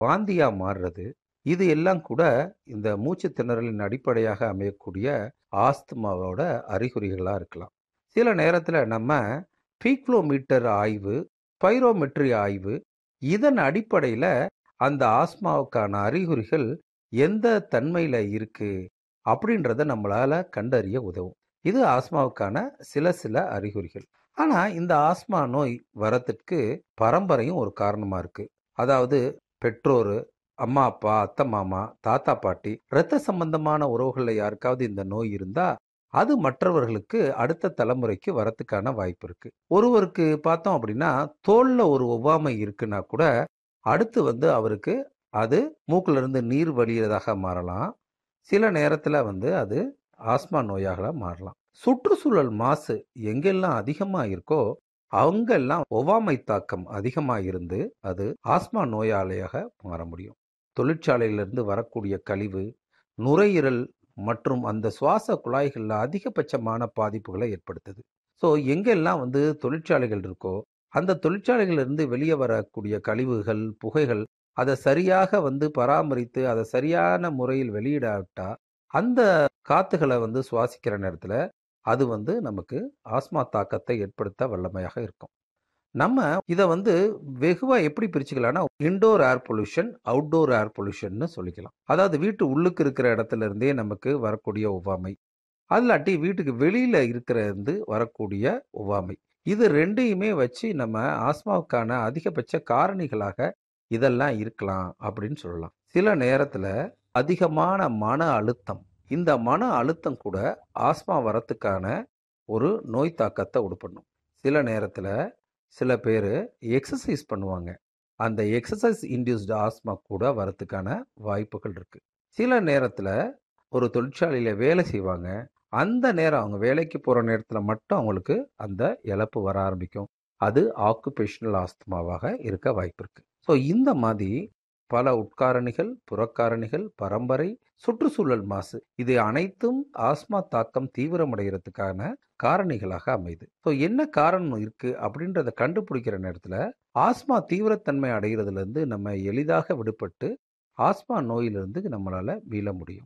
வாந்தியா மாறுறது இது எல்லாம் கூட இந்த மூச்சு திணறலின் அடிப்படையாக அமையக்கூடிய ஆஸ்துமாவோட அறிகுறிகளா இருக்கலாம் சில நேரத்துல நம்ம பீக்லோமீட்டர் ஆய்வு பைரோமெட்ரி ஆய்வு இதன் அடிப்படையில அந்த ஆஸ்மாவுக்கான அறிகுறிகள் எந்த தன்மையில இருக்கு அப்படின்றத நம்மளால கண்டறிய உதவும் இது ஆஸ்மாவுக்கான சில சில அறிகுறிகள் ஆனா இந்த ஆஸ்மா நோய் வரத்துக்கு பரம்பரையும் ஒரு காரணமா இருக்கு அதாவது பெற்றோர் அம்மா அப்பா அத்தை மாமா தாத்தா பாட்டி இரத்த சம்பந்தமான உறவுகளில் யாருக்காவது இந்த நோய் இருந்தா அது மற்றவர்களுக்கு அடுத்த தலைமுறைக்கு வரத்துக்கான வாய்ப்பு இருக்கு ஒருவருக்கு பார்த்தோம் அப்படின்னா தோல்ல ஒரு ஒவ்வாமை இருக்குன்னா கூட அடுத்து வந்து அவருக்கு அது மூக்குல இருந்து நீர் வழியதாக மாறலாம் சில நேரத்துல வந்து அது ஆஸ்மா நோயாக மாறலாம் சுற்றுச்சூழல் மாசு எங்கெல்லாம் அதிகமா இருக்கோ அங்கெல்லாம் ஒவ்வாமை தாக்கம் அதிகமா இருந்து அது ஆஸ்மா நோயாளியாக மாற முடியும் தொழிற்சாலையிலிருந்து வரக்கூடிய கழிவு நுரையீரல் மற்றும் அந்த சுவாச குழாய்களில் அதிகபட்சமான பாதிப்புகளை ஏற்படுத்துது ஸோ எங்கெல்லாம் வந்து தொழிற்சாலைகள் இருக்கோ அந்த தொழிற்சாலைகளிலிருந்து வெளியே வரக்கூடிய கழிவுகள் புகைகள் அதை சரியாக வந்து பராமரித்து அதை சரியான முறையில் வெளியிடாவிட்டா அந்த காத்துகளை வந்து சுவாசிக்கிற நேரத்தில் அது வந்து நமக்கு ஆஸ்மா தாக்கத்தை ஏற்படுத்த வல்லமையாக இருக்கும் நம்ம இதை வந்து வெகுவா எப்படி பிரிச்சுக்கலாம்னா indoor air pollution outdoor air pollution சொல்லிக்கலாம் அதாவது வீட்டு உள்ளுக்கு இருக்கிற இடத்துல இருந்தே நமக்கு வரக்கூடிய ஒவ்வாமை அல்லாட்டி வீட்டுக்கு வெளியில இருக்கிற இருந்து வரக்கூடிய ஒவ்வாமை இது ரெண்டையுமே வச்சு நம்ம ஆஸ்மாவுக்கான அதிகபட்ச காரணிகளாக இதெல்லாம் இருக்கலாம் அப்படின்னு சொல்லலாம் சில நேரத்துல அதிகமான மன அழுத்தம் இந்த மன அழுத்தம் கூட ஆஸ்மா வரத்துக்கான ஒரு நோய் தாக்கத்தை உடுப்பண்ணும் சில நேரத்துல சில பேர் எக்ஸசைஸ் பண்ணுவாங்க அந்த எக்ஸசைஸ் இன்டியூஸ்டு ஆஸ்மா கூட வரத்துக்கான வாய்ப்புகள் இருக்கு சில நேரத்துல ஒரு தொழிற்சாலையில வேலை செய்வாங்க அந்த நேரம் அவங்க வேலைக்கு போற நேரத்துல மட்டும் அவங்களுக்கு அந்த இழப்பு வர ஆரம்பிக்கும் அது ஆக்குபேஷனல் ஆஸ்துமாவாக இருக்க வாய்ப்பு இருக்கு ஸோ இந்த மாதிரி பல உட்காரணிகள் புறக்காரணிகள் பரம்பரை சுற்றுச்சூழல் மாசு இது அனைத்தும் ஆஸ்மா தாக்கம் தீவிரமடைகிறதுக்கான காரணிகளாக அமையுது ஸோ என்ன காரணம் இருக்கு அப்படின்றத கண்டுபிடிக்கிற நேரத்தில் ஆஸ்மா தீவிரத்தன்மை அடைகிறதுல இருந்து நம்ம எளிதாக விடுபட்டு ஆஸ்மா நோயிலிருந்து நம்மளால மீள முடியும்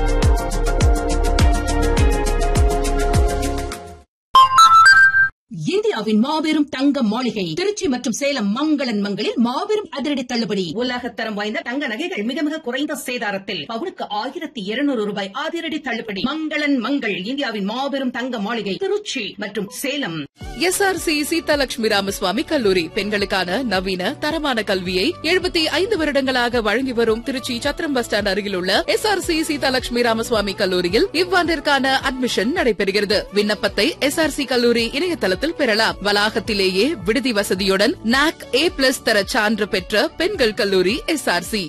இந்தியாவின் மாபெரும் தங்க மாளிகை திருச்சி மற்றும் சேலம் மங்களன் மங்களில் மாபெரும் அதிரடி தள்ளுபடி உலகத்தரம் வாய்ந்த தங்க நகைகள் மிக மிக குறைந்த சேதாரத்தில் பவுனுக்கு ஆயிரத்தி இருநூறு ரூபாய் அதிரடி தள்ளுபடி மங்களன் மங்கள் இந்தியாவின் மாபெரும் தங்க மாளிகை திருச்சி மற்றும் சேலம் எஸ்ஆர்சி சீதாலட்சுமி ராமசுவாமி கல்லூரி பெண்களுக்கான நவீன தரமான கல்வியை எழுபத்தி ஐந்து வருடங்களாக வழங்கி வரும் திருச்சி சத்திரம் பஸ் ஸ்டாண்ட் அருகில் உள்ள எஸ்ஆர்சி சீதாலட்சுமி ராமசுவாமி கல்லூரியில் இவ்வாண்டிற்கான அட்மிஷன் நடைபெறுகிறது விண்ணப்பத்தை எஸ்ஆர்சி கல்லூரி இணையதளத்தில் பெறலாம் வளாகத்திலேயே விடுதி வசதியுடன் நாக் ஏ பிளஸ் தர சான்று பெற்ற பெண்கள் கல்லூரி எஸ்ஆர்சி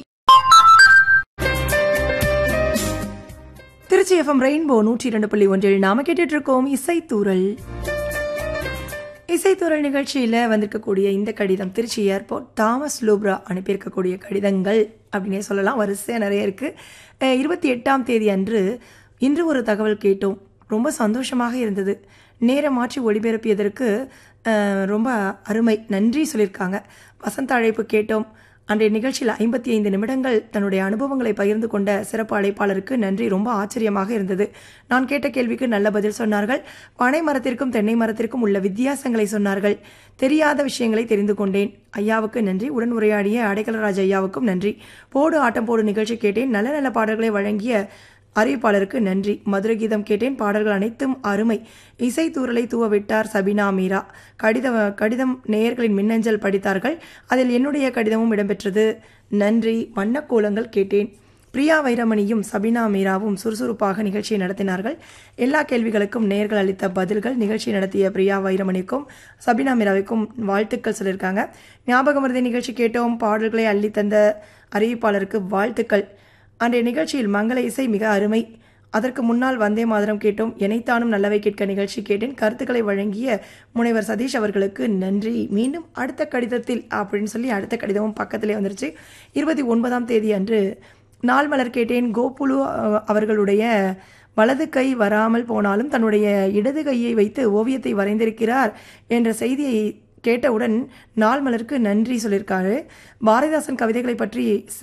திருச்சி எஃப்எம் ரெயின்போ நூற்றி இரண்டு புள்ளி ஒன்றில் நாம கேட்டுட்டு இருக்கோம் இசைத்தூரல் இசைத்தூரல் நிகழ்ச்சியில் வந்திருக்கக்கூடிய இந்த கடிதம் திருச்சி ஏர்போர்ட் தாமஸ் லூப்ரா அனுப்பியிருக்கக்கூடிய கடிதங்கள் அப்படின்னே சொல்லலாம் வரிசையாக நிறைய இருக்குது இருபத்தி எட்டாம் தேதி அன்று இன்று ஒரு தகவல் கேட்டோம் ரொம்ப சந்தோஷமாக இருந்தது நேரம் மாற்றி ஒளிபரப்பியதற்கு அஹ், ரொம்ப அருமை நன்றி சொல்லியிருக்காங்க வசந்த அழைப்பு கேட்டோம் அன்றைய நிகழ்ச்சியில் ஐம்பத்தி ஐந்து நிமிடங்கள் தன்னுடைய அனுபவங்களை பகிர்ந்து கொண்ட சிறப்பு அழைப்பாளருக்கு நன்றி ரொம்ப ஆச்சரியமாக இருந்தது நான் கேட்ட கேள்விக்கு நல்ல பதில் சொன்னார்கள் பனை மரத்திற்கும் தென்னை மரத்திற்கும் உள்ள வித்தியாசங்களை சொன்னார்கள் தெரியாத விஷயங்களை தெரிந்து கொண்டேன் ஐயாவுக்கு நன்றி உடன் உரையாடிய அடைக்கலராஜ் ஐயாவுக்கும் நன்றி போடு ஆட்டம் போடு நிகழ்ச்சி கேட்டேன் நல்ல நல்ல பாடல்களை வழங்கிய அறிவிப்பாளருக்கு நன்றி மதுரை கீதம் கேட்டேன் பாடல்கள் அனைத்தும் அருமை இசை தூரலை தூவவிட்டார் சபினா மீரா கடித கடிதம் நேயர்களின் மின்னஞ்சல் படித்தார்கள் அதில் என்னுடைய கடிதமும் இடம்பெற்றது நன்றி வண்ணக்கோலங்கள் கேட்டேன் பிரியா வைரமணியும் சபினா மீராவும் சுறுசுறுப்பாக நிகழ்ச்சியை நடத்தினார்கள் எல்லா கேள்விகளுக்கும் நேயர்கள் அளித்த பதில்கள் நிகழ்ச்சி நடத்திய பிரியா வைரமணிக்கும் சபினா மீராவுக்கும் வாழ்த்துக்கள் சொல்லியிருக்காங்க ஞாபகம் மருதி நிகழ்ச்சி கேட்டோம் பாடல்களை அள்ளி தந்த அறிவிப்பாளருக்கு வாழ்த்துக்கள் அன்றைய நிகழ்ச்சியில் மங்கள இசை மிக அருமை அதற்கு முன்னால் வந்தே மாதரம் கேட்டோம் எனைத்தானும் நல்லவை கேட்க நிகழ்ச்சி கேட்டேன் கருத்துக்களை வழங்கிய முனைவர் சதீஷ் அவர்களுக்கு நன்றி மீண்டும் அடுத்த கடிதத்தில் அப்படின்னு சொல்லி அடுத்த கடிதமும் பக்கத்திலே வந்துருச்சு இருபத்தி ஒன்பதாம் தேதி அன்று நாள் மலர் கேட்டேன் கோபுலு அஹ், அவர்களுடைய வலது கை வராமல் போனாலும் தன்னுடைய இடது கையை வைத்து ஓவியத்தை வரைந்திருக்கிறார் என்ற செய்தியை கேட்டவுடன் நாள் மலருக்கு நன்றி சொல்லியிருக்காரு பாரதிதாசன் கவிதைகளை பற்றி